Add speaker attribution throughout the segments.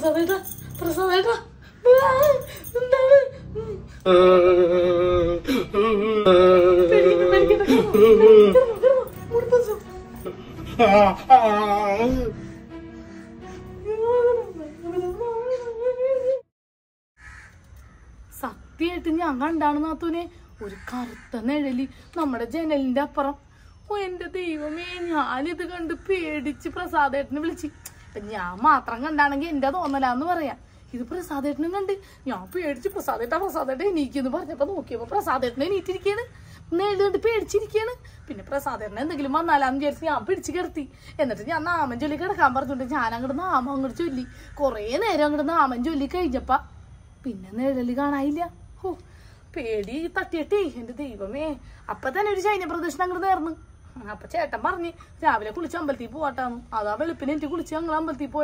Speaker 1: പ്രസാദേട്ടാ പ്രസാദേട്ടാ ആ, എന്താണ് ഉം. പേടിക്കണ്ട, പേടിക്കണ്ട. കിടന്നോ, കിടന്നോ, കിടന്നോ. മൂടി പൊതച്ചോ. സത്യമായിട്ട് ഞാൻ കണ്ടാണ് നാത്തൂനെ ഒരു കറുത്ത നിഴലി നമ്മുടെ ജനലിന്റെ അപ്പുറം ഓ എന്റെ ദൈവമേ ഞാനിത് കണ്ട് പേടിച്ച് പ്രസാദേട്ടനെ വിളിച്ച് ഇപ്പൊ ഞാൻ മാത്രം കണ്ടാണെങ്കിൽ എന്റെ തോന്നലാന്ന് പറയാം ഇത് പ്രസാദേട്ടനും കണ്ട് ഞാൻ പേടിച്ച് പ്രസാദേട്ടാ പ്രസാദേട്ട എണീക്കെന്ന് പറഞ്ഞപ്പോ നോക്കിയപ്പോ പ്രസാദേട്ടനെ എണീറ്റിരിക്കാണ് നേടി കണ്ട് പേടിച്ചിരിക്കാണ് പിന്നെ പ്രസാദേട്ടനെ എന്തെങ്കിലും വന്നാലാന്ന് വിചാരിച്ച് ഞാൻ പിടിച്ച് കിടത്തി എന്നിട്ട് ഞാൻ നാമം ചൊല്ലി കിടക്കാൻ പറഞ്ഞോണ്ട് ഞാൻ അങ്ങോട്ട് നാമം അങ്ങോട്ട് ചൊല്ലി കുറേ നേരം അങ്ങോട്ട് നാമം ചൊല്ലി കഴിഞ്ഞപ്പ പിന്നെ നിഴല് കാണാനില്ല ഹോ പേടി തട്ടിയട്ടേ എന്റെ ദൈവമേ അപ്പൊ തന്നെ ഒരു ചൈന പ്രദർശനം അങ്ങോട്ട് നേർന്ന് അപ്പൊ ചേട്ടൻ പറഞ്ഞ് രാവിലെ കുളിച്ച് അമ്പലത്തിൽ പോവാട്ടാന്ന് അതാ വെളുപ്പിന് എനിക്ക് കുളിച്ച് ഞങ്ങൾ അമ്പലത്തിൽ പോയ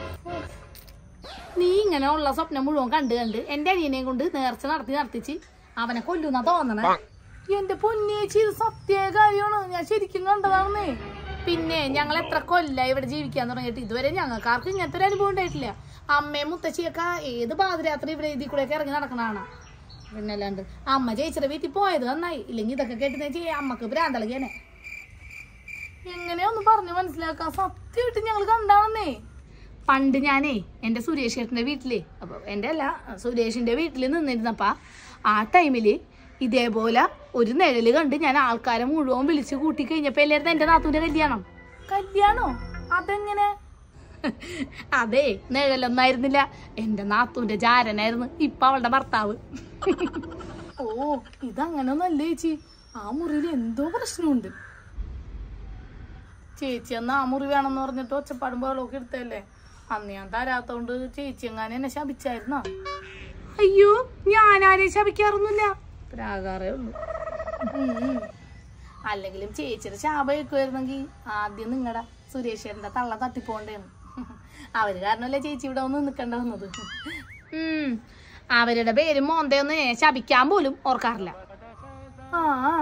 Speaker 1: നീ ഇങ്ങനെ ഉള്ള സ്വപ്നം മുഴുവൻ കണ്ട് കണ്ട് എന്റെ അനിയനെയും കൊണ്ട് നേർച്ച നടത്തി നടത്തിച്ച് അവനെ കൊല്ലുന്ന തോന്നണേ എന്റെ പൊന്നേച്ചി ഇത് സത്യ കാര്യമാണ് ഞാൻ ശരിക്കും കണ്ടതാണെന്നേ പിന്നെ ഞങ്ങൾ എത്ര കൊല്ല ഇവിടെ ജീവിക്കാൻ തുടങ്ങിയിട്ട് ഇതുവരെ ഞങ്ങൾക്ക് ആർക്കും ഇങ്ങനത്തെ ഒരു അനുഭവം ഉണ്ടായിട്ടില്ല അമ്മയും മുത്തശ്ശിയൊക്കെ ഏത് പാതിരാത്രി ഇവിടെ ഇതിൽ കൂടെ ഇറങ്ങി നടക്കണതാണ് പിന്നെ അല്ലാണ്ട് അമ്മ ചേച്ചിയുടെ വീട്ടിൽ പോയത് നന്നായി ഇല്ലെങ്കിൽ ഇതൊക്കെ കേട്ട് ചെയ്യാം അമ്മക്ക് ഭ്രാന്തളകിയനെ എങ്ങനെയൊന്ന് പറഞ്ഞു മനസ്സിലാക്കാൻ സത്യമായിട്ട് ഞങ്ങൾ കണ്ടാണെന്നേ പണ്ട് ഞാനേ എൻ്റെ സുരേഷ് ചേട്ടൻ്റെ വീട്ടിലേ അപ്പോൾ എൻ്റെ അല്ല സുരേഷിൻ്റെ വീട്ടിൽ നിന്നിരുന്നപ്പ ആ ടൈമില് ഇതേപോലെ ഒരു നിഴല് കണ്ട് ഞാൻ ആൾക്കാരെ മുഴുവൻ വിളിച്ച് കൂട്ടി കഴിഞ്ഞപ്പോൾ എല്ലായിരുന്നു എൻ്റെ നാത്തൂൻ്റെ കല്യാണം കല്യാണോ അതെങ്ങനെ അതെ നിഴലൊന്നായിരുന്നില്ല എൻ്റെ നാത്തൂൻ്റെ ജാരനായിരുന്നു ഇപ്പൊ അവളുടെ ഭർത്താവ് ഓ ഇതങ്ങനൊന്നല്ല ചേച്ചി ആ മുറിയിൽ എന്തോ പ്രശ്നമുണ്ട് ചേച്ചി അന്ന് ആ മുറി വേണമെന്ന് പറഞ്ഞിട്ട് ഒച്ചപ്പാടും ബഹളമൊക്കെ എടുത്തല്ലേ അന്ന് ഞാൻ തരാത്തോണ്ട് ചേച്ചി എങ്ങാനും എന്നെ ശപിച്ചായിരുന്നോ അയ്യോ ഞാനാരെയും ശപിക്കാറൊന്നുമില്ല പ്രാകാറേ ഉള്ളൂ ഉം, ഉം. അല്ലെങ്കിലും ചേച്ചിയുടെ ശാപ വെക്കുമായിരുന്നെങ്കിൽ ആദ്യം നിങ്ങളുടെ സുരേഷേട്ടന്റെ തള്ള തട്ടിപ്പോണ്ടേന്ന് അവര് കാരണമല്ലേ ചേച്ചി ഇവിടെ ഒന്ന് നിൽക്കേണ്ട വന്നത് ഉം. അവരുടെ പേര് മോന്തയൊന്നും ഞാൻ ശപിക്കാൻ പോലും ഓർക്കാറില്ല ആ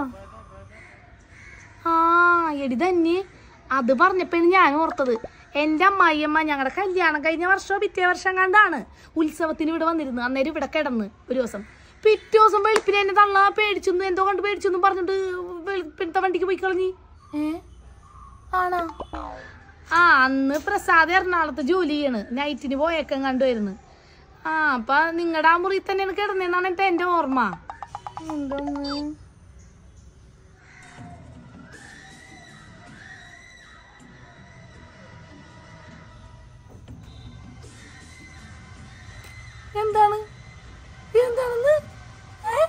Speaker 1: ആ എടി തന്നെ അത് പറഞ്ഞപ്പോഴാണ് ഞാൻ ഓർത്തത് എൻ്റെ അമ്മായിയമ്മ ഞങ്ങളുടെ കല്യാണം കഴിഞ്ഞ വർഷമോ പിറ്റേ വർഷം കണ്ടാണ് ഉത്സവത്തിന് ഇവിടെ വന്നിരുന്നു അന്നേരം ഇവിടെ കിടന്ന് ഒരു ദിവസം പിറ്റേ ദിവസം വെളുപ്പിനെ എന്നെ തള്ള പേടിച്ചെന്ന് എന്തോ കണ്ട് പേടിച്ചെന്ന് പറഞ്ഞിട്ട് വെളുപ്പിനത്തെ വണ്ടിക്ക് പോയി കളഞ്ഞി ഏ ആണോ ആ അന്ന് പ്രസാദ് എറണാകുളത്ത് ജോലി ചെയ്യണ് നൈറ്റിന് പോയേക്കാൻ കണ്ടുവരുന്നു ആ അപ്പൊ നിങ്ങളുടെ ആ മുറി തന്നെയാണ് കിടന്നെന്നാണ് ഇപ്പൊ എന്റെ ഓർമ്മ എന്താ എന്താണ് എന്താണെന്ന് ഏ?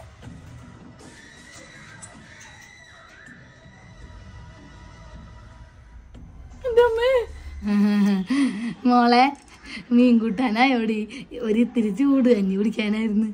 Speaker 1: എൻ്റെ അമ്മേ. മോളെ മീൻ കൂട്ടാനായോടി ഒരു ഇത്തിരി ചൂട് കഞ്ഞി കുടിക്കാനായിരുന്നു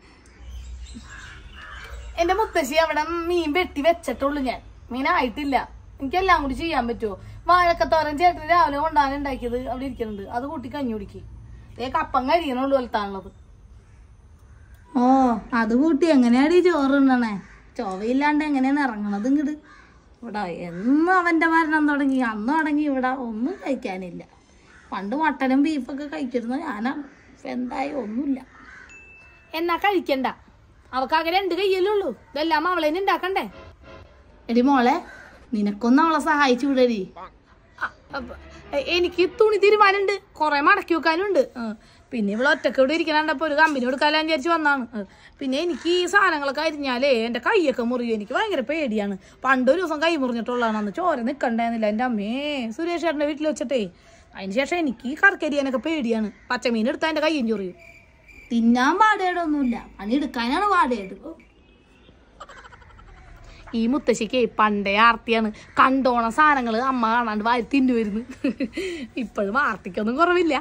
Speaker 1: എന്റെ മുത്തശ്ശി അവിടെ മീൻ വെട്ടി വെച്ചിട്ടുള്ളൂ ഞാൻ മീനായിട്ടില്ല എനിക്കെല്ലാം കൂടി ചെയ്യാൻ പറ്റുമോ വാഴക്കത്തോരൻ ചേട്ടൻ രാവിലെ കൊണ്ടാണ് ഉണ്ടാക്കിയത് അവിടെ ഇരിക്കുന്നുണ്ട് അത് കൂട്ടി കഞ്ഞി കുടിക്ക് ഏ കപ്പം കഴിയണുള്ളൂ വലുത്താണുള്ളത് ഓ അത് കൂട്ടി എങ്ങനെയാടി ചോറ് ഉണ്ണണേ ചൊവയില്ലാണ്ട് എങ്ങനെയാണ് ഇറങ്ങണത് ഇങ്ങട് ഇവിടെ എന്നും അവന്റെ മരണം തുടങ്ങി അന്ന് തുടങ്ങി ഇവിടെ ഒന്നും കഴിക്കാനില്ല പണ്ട് മട്ടനും ബീഫൊക്കെ കഴിച്ചിരുന്ന ഞാനാണ് ഇപ്പൊ എന്തായി ഒന്നുമില്ല എന്നാ കഴിക്കണ്ട അവക്കാകെ രണ്ട് കയ്യല്ലേ ഉള്ളൂ ഇതെല്ലാം അവളേനെ ഉണ്ടാക്കണ്ടേ എടി മോളെ നിനക്കൊന്നും അവളെ സഹായിച്ചു വിടരി എനിക്ക് തുണി തീരുമാനമുണ്ട് കുറെ മടക്കി വെക്കാനുണ്ട് ആ. പിന്നെ ഇവിടെ ഒറ്റക്ക് ഇവിടെ ഇരിക്കണപ്പോ ഒരു കമ്പനി കൊടുക്കാലാന്ന് വിചാരിച്ച് വന്നാണ് ആ. പിന്നെ എനിക്ക് ഈ സാധനങ്ങളൊക്കെ അരിഞ്ഞാലേ എൻ്റെ കൈയൊക്കെ മുറിയും എനിക്ക് ഭയങ്കര പേടിയാണ് പണ്ട് ഒരു ദിവസം കൈ മുറിഞ്ഞിട്ടുള്ളതാണ് അന്ന് ചോര നിൽക്കണ്ടായിരുന്നില്ല എൻ്റെ അമ്മേ സുരേഷ് ചേട്ടൻ്റെ വീട്ടിൽ വെച്ചിട്ടേ അതിന് ശേഷം എനിക്ക് ഈ കറക്കരിയാനൊക്കെ പേടിയാണ് പച്ചമീൻ എടുത്താൽ എൻ്റെ കയ്യും ചൊറിയും തിന്നാൻ പാടേടൊന്നുമില്ല പണി എടുക്കാനാണ് പാടേട് ഓ. ഈ മുത്തശ്ശിക്ക് പണ്ടേ ആർത്തിയാണ് കണ്ടോണ സാധനങ്ങൾ അമ്മ കാണാണ്ട് വാരി തിന്നുവരുന്നു ഇപ്പോഴും ആർത്തിക്കൊന്നും കുറവില്ല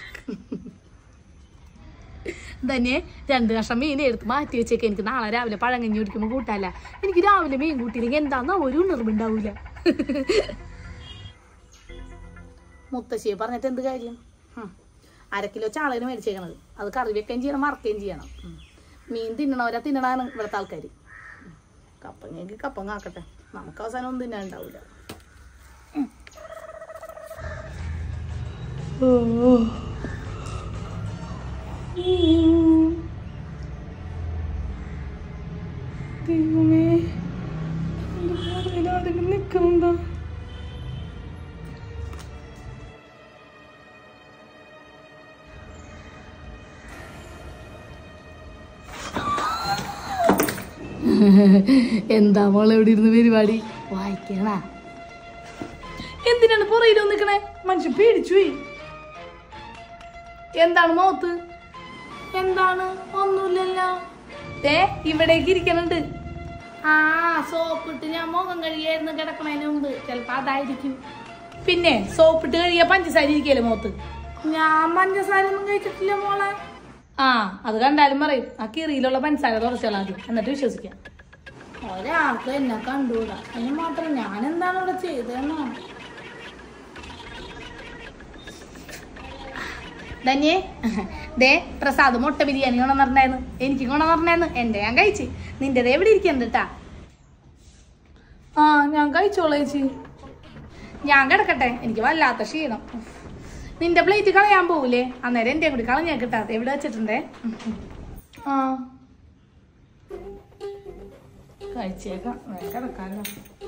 Speaker 1: തന്നെ രണ്ട് കഷ്ണം മീൻ എടുത്ത് മാറ്റി വെച്ചേക്ക് എനിക്ക് നാളെ രാവിലെ പഴങ്കഞ്ഞി കുടിക്കുമ്പോൾ കൂട്ടാല്ല എനിക്ക് രാവിലെ മീൻ കൂട്ടിയില്ലെങ്കിൽ എന്താന്നാ ഒരു ഉണർവുണ്ടാവൂല മുത്തശ്ശിയെ പറഞ്ഞിട്ട് എന്ത് കാര്യം ഹും. അര കിലോ ചാളന് മേടിച്ചേക്കണത് അത് കറി വെക്കുകയും ചെയ്യണം മറക്കുകയും ചെയ്യണം ഉം. മീൻ തിന്നണവരാ തിന്നണാണ് ഇവിടുത്തെ ആൾക്കാർ കപ്പങ്ങെങ്കിൽ കപ്പങ്ങ ആക്കട്ടെ നമുക്ക് അവസാനം ഒന്നും തിന്നാൻ ഉണ്ടാവില്ല ദൈവമേ എന്റെ പുറകിൽ ആരെങ്കിലും നിൽക്കുന്നുണ്ടോ എന്താ മോളെ ഇവിടെ ഇരുന്ന് പരിപാടി വായിക്കണ എന്തിനാണ് പുറയിൽ നിൽക്കണേ മനുഷ്യൻ പേടിച്ചു പോയി എന്താണ് മോത്ത് എന്താണ് ഒന്നുമില്ലല്ലോ ദേ ഇവിടേക്ക് ഇരിക്കണുണ്ട് ആ സോപ്പിട്ട് ഞാൻ മുഖം കഴിയായിരുന്നു കിടക്കണതിന് മുമ്പ് ചിലപ്പോ അതായിരിക്കും പിന്നെ സോപ്പിട്ട് കഴിയാ പഞ്ചസാര ഇരിക്കല്ലേ മോത്ത് ഞാൻ പഞ്ചസാര ഒന്നും കഴിച്ചിട്ടില്ല മോളെ ആ അത് കണ്ടാലും പറയും ആ കീറിയിലുള്ള പഞ്ചസാര തുറച്ചാൽ ആദ്യം എന്നിട്ട് വിശ്വസിക്കാം ഒരാൾക്ക് എന്നെ കണ്ടുകൂടാ അതിന് മാത്രം ഞാൻ എന്താണ് ഇവിടെ ചെയ്തതെന്നാണ് ധന്യേ ദേ പ്രസാദ് മുട്ട ബിരിയാണി കൊണ്ടുവന്നിട്ടുണ്ടായിരുന്നു എനിക്ക് കൊണ്ടുവന്നിട്ടുണ്ടായിരുന്നു എൻ്റെ ഞാൻ കഴിച്ച് നിൻ്റെത് എവിടെ ഇരിക്കുന്നുണ്ട് കേട്ടാ ആ ഞാൻ കഴിച്ചോളൂ ചേച്ചി ഞാൻ കിടക്കട്ടെ എനിക്ക് വല്ലാത്ത ക്ഷീണം ഉഫ്. നിന്റെ പ്ലേറ്റ് കളയാൻ പോകൂലേ അന്നേരം എൻ്റെ കൂടി കളഞ്ഞാ കിട്ടാതെ എവിടെ വെച്ചിട്ടുണ്ടേ ആ കഴിച്ചേക്കാം വേഗം കിടക്കാമല്ലോ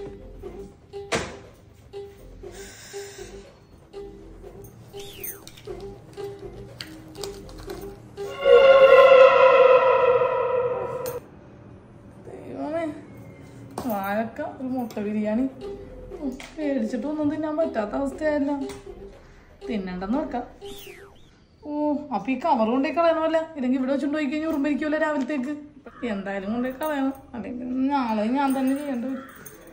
Speaker 1: ദൈവമേ വാഴക്ക ഒരു മുട്ട ബിരിയാണി ഉം, പേടിച്ചിട്ടൊന്നും തിന്നാൻ പറ്റാത്ത അവസ്ഥയല്ല തിന്നണ്ടെന്ന് വെക്കാം ഓ അപ്പൊ ഈ കവർ കൊണ്ടേ കളയണമല്ല ഇല്ലെങ്കിൽ ഇവിടെ വെച്ചുകൊണ്ട് പോയി കഴിഞ്ഞാൽ ഉറുമ്പിരിക്കുമല്ലോ രാവിലത്തേക്ക് എന്തായാലും കൊണ്ടേ കളയണം അല്ലെങ്കിൽ നാളെ ഞാൻ തന്നെ ചെയ്യേണ്ടി വരും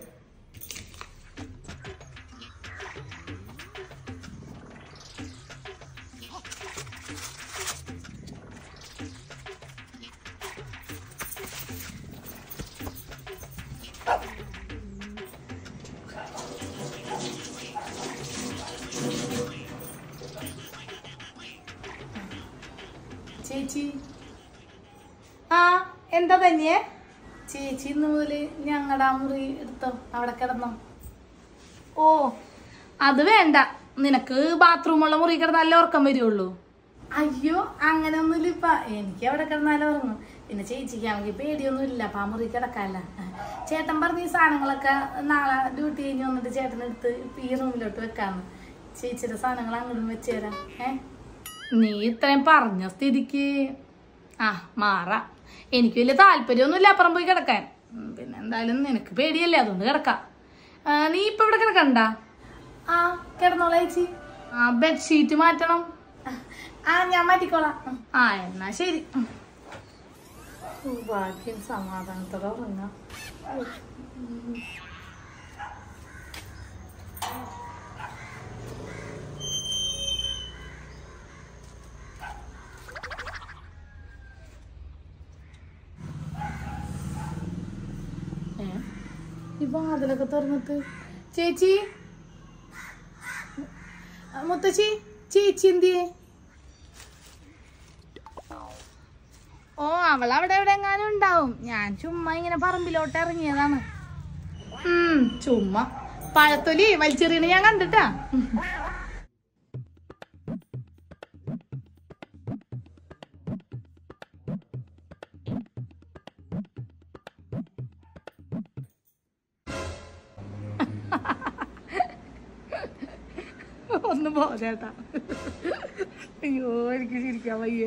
Speaker 1: ചേച്ചി ആ എന്താ തന്നെയേ ചേച്ചി ഇന്ന് മുതല് ഞങ്ങളുടെ ആ മുറി എടുത്തോ അവിടെ കിടന്നോ ഓ അത് വേണ്ട നിനക്ക് ബാത്റൂമുള്ള മുറി കിടന്നാലേ ഉറക്കം വരുള്ളൂ അയ്യോ അങ്ങനെ ഒന്നുമില്ല ഇപ്പ എനിക്ക് അവിടെ കിടന്നാലും ഉറങ്ങും പിന്നെ ചേച്ചിക്കാണെങ്കിൽ പേടിയൊന്നും ഇല്ല അപ്പൊ ആ മുറി കിടക്കാല്ല ചേട്ടൻ പറഞ്ഞ ഈ സാധനങ്ങളൊക്കെ നാളെ ഡ്യൂട്ടി കഴിഞ്ഞ് വന്നിട്ട് ചേട്ടനെടുത്ത് ഇപ്പൊ ഈ റൂമിലോട്ട് വെക്കാന്ന് ചേച്ചിയുടെ സാധനങ്ങൾ അങ്ങോട്ടും വെച്ചുതരാം ഏ നീ ഇത്രയും പറഞ്ഞ സ്ഥിതിക്ക് ആ മാറാം എനിക്ക് വലിയ താല്പര്യമൊന്നുമില്ല അപ്പുറം പോയി കിടക്കാൻ ഉം, പിന്നെ എന്തായാലും നിനക്ക് പേടിയല്ലേ അതുകൊണ്ട് കിടക്കാം ആ, നീ ഇപ്പൊ ഇവിടെ കിടക്കണ്ട ആ കിടന്നോളാം ചേച്ചി ആ ബെഡ്ഷീറ്റ് മാറ്റണം ആ ഞാൻ മാറ്റിക്കോളാം ഉം. ആ എന്നാ ശരി ഉം. ഓ, ഭാഗ്യം സമാധാനത്തോടെ ഉറങ്ങാം ഉം. ഏ? ഈ വാതിലൊക്കെ തുറന്നിട്ട് ചേച്ചി ആ, മുത്തശ്ശി ചേച്ചി എന്തിയേ ഓ അവൾ അവിടെ എവിടെ എങ്ങാനും ഉണ്ടാവും ഞാൻ ചുമ്മാ ഇങ്ങനെ പറമ്പിലോട്ട് ഇറങ്ങിയതാണ് ഉം ചുമ്മാ പഴത്തൊലി വലിച്ചെറിയണ ഞാൻ കണ്ടിട്ടാ ഉം. ഒന്ന് പോ ചേട്ടാ അയ്യോ എനിക്ക് ചിരിക്കാൻ വയ്യേ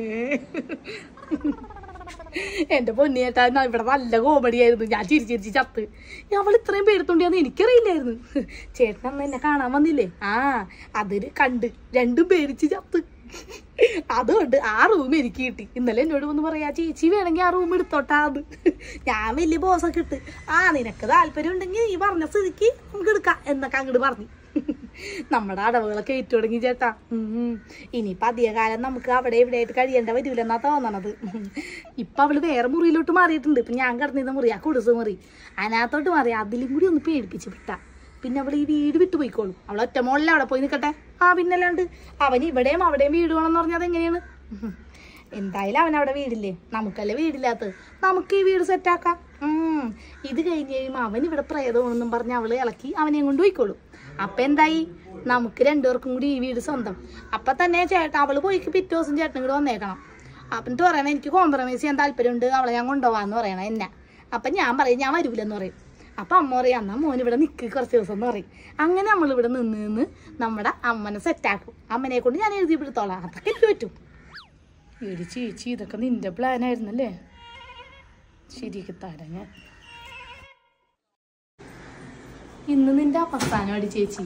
Speaker 1: എന്റെ പൊന്നിയേട്ടാ എന്നാ ഇവിടെ നല്ല കോമഡി ആയിരുന്നു ഞാൻ ചിരിച്ച് ചിരിച്ച് ചത്ത് അവൾ ഇത്രയും പേടുത്തോണ്ടിയാന്ന് എനിക്കറിയില്ലായിരുന്നു ചേട്ടൻ അന്ന് എന്നെ കാണാൻ വന്നില്ലേ ആ അതിന് കണ്ട് രണ്ടും പേടിച്ച് ചത്ത് അതുകൊണ്ട് ആ റൂം എനിക്ക് കിട്ടി ഇന്നലെ എന്നോട് വന്ന് പറയാ ചേച്ചി വേണമെങ്കിൽ ആ റൂം എടുത്തോട്ടാന്ന് ഞാൻ വലിയ ബോസൊക്കെ ഇട്ട് ആ നിനക്ക് താല്പര്യം ഉണ്ടെങ്കിൽ നീ പറഞ്ഞ സ്ഥിതിക്ക് നമുക്ക് എടുക്കാം എന്നൊക്കെ അങ്ങോട്ട് പറഞ്ഞു നമ്മുടെ അടവുകളൊക്കെ ഏറ്റു തുടങ്ങി ചേട്ടാ ഉം. ഇനിയിപ്പൊ അധിക കാലം നമുക്ക് അവിടെ ഇവിടെ ആയിട്ട് കഴിയേണ്ട വരൂലെന്നാ തോന്നണത് ഇപ്പൊ അവള് വേറെ മുറിയിലോട്ട് മാറിയിട്ടുണ്ട് ഇപ്പൊ ഞാൻ കിടന്നിരുന്ന മുറി ആ കുടിസ് മുറി അതിനകത്തോട്ട് മാറി അതിലും കൂടി ഒന്ന് പേടിപ്പിച്ച് വിട്ടാ പിന്നെ അവൾ ഈ വീട് വിട്ടു പോയിക്കോളും അവൾ ഒറ്റ മോളിൽ അവിടെ പോയി നിൽക്കട്ടെ ആ പിന്നല്ലാണ്ട് അവൻ ഇവിടെയും അവിടെയും വീട് വേണമെന്ന് പറഞ്ഞാൽ അതെങ്ങനെയാണ് ഉം. എന്തായാലും അവൻ അവിടെ വീടില്ലേ നമുക്കല്ലേ വീടില്ലാത്തത് നമുക്ക് ഈ വീട് സെറ്റാക്കാം ഉം. ഇത് കഴിഞ്ഞ് കഴിയുമ്പോൾ അവൻ ഇവിടെ പ്രേതമാണെന്നും പറഞ്ഞ് അവള് ഇളക്കി അവനെയും കൊണ്ട് പോയിക്കോളും അപ്പൊ എന്തായി നമുക്ക് രണ്ടുപേർക്കും കൂടി ഈ വീട് സ്വന്തം അപ്പൊ തന്നെ ചേട്ടൻ അവള് പോയിക്ക് പിറ്റേ ദിവസം ചേട്ടനും കൂടെ വന്നേക്കണം അപ്പം എന്നിട്ട് പറയണേ എനിക്ക് കോംപ്രമൈസ് ചെയ്യാൻ താല്പര്യമുണ്ട് അവളെ ഞാൻ കൊണ്ടുപോകാന്ന് പറയണ എന്നെ അപ്പം ഞാൻ പറയും ഞാൻ വരൂലെന്ന് പറയും അപ്പം അമ്മ പറയും എന്നാ മോൻ ഇവിടെ നിൽക്ക് കുറച്ച് ദിവസം എന്ന് പറയും അങ്ങനെ നമ്മളിവിടെ നിന്ന് നിന്ന് നമ്മുടെ അമ്മനെ സെറ്റാക്കും അമ്മനെ കൊണ്ട് ഞാൻ എഴുതി പിടുത്തോളാം അതൊക്കെ എനിക്ക് പറ്റും എടി ചേച്ചി ഇതൊക്കെ നിന്റെ പ്ലാൻ ആയിരുന്നല്ലേ ശരിയൊക്കെ തരാം ഞാൻ ഇന്ന് നിന്റെ അവസാനം അടി ചേച്ചി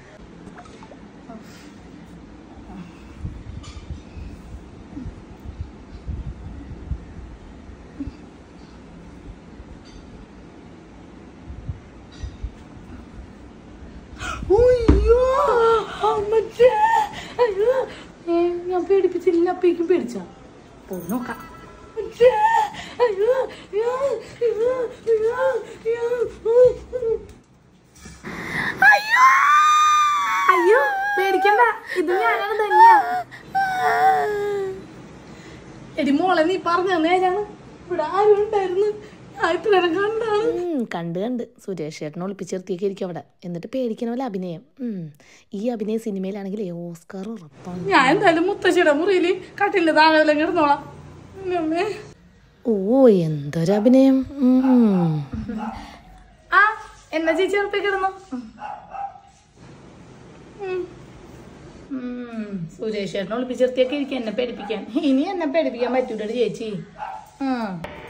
Speaker 1: ഉയ്യോ, അമ്മച്ചേ. അയ്യോ. ഏ, ഞാൻ പേടിപ്പിച്ചില്ല അപ്പേക്കും പേടിച്ച പോയി നോക്കാം അമ്മച്ചേ. അയ്യോ, അയ്യോ, അയ്യോ, അയ്യോ, അയ്യോ. അയ്യോ അയ്യോ പേടിക്കണ്ട ഇത് ഞാനാണ് തന്നെയാ എടി മോളെ നീ പറഞ്ഞ നേരാണ് ഇവിടെ ആരും ഉണ്ടായിരുന്നു ഞാൻ ഇത്ര നേരം കണ്ടാണ്
Speaker 2: ഉം, കണ്ട് കണ്ട് സുരേഷ് ചേട്ടനെ ഒളിപ്പിച്ചിർത്തിയൊക്കെ ഇരിക്കും അവിടെ എന്നിട്ട് പേടിക്കണ പോലെ അഭിനയം ഉം. ഈ അഭിനയ സിനിമയിലാണെങ്കിൽ ഓസ്കാർ ഉറപ്പാണ്
Speaker 1: ഞാൻ എന്തായാലും മുത്തശ്ശിയുടെ മുറിയില് കട്ടില് താഴെ വല്ലതും കിടന്നോളാം എൻ്റെ അമ്മേ.
Speaker 2: ഓ എന്തൊരു അഭിനയം ഉം.
Speaker 1: ആ എന്നാ ചേച്ചി ഉറപ്പേ കിടന്നോ ഉം. ഉം. സുരേഷ് ചേട്ടനെ ഒളിപ്പിച്ചിർത്തിയൊക്കെ ഇരിക്കും എന്നെ പേടിപ്പിക്കാൻ ഇനി എന്നെ പേടിപ്പിക്കാൻ പറ്റൂലോ ചേച്ചി ഉം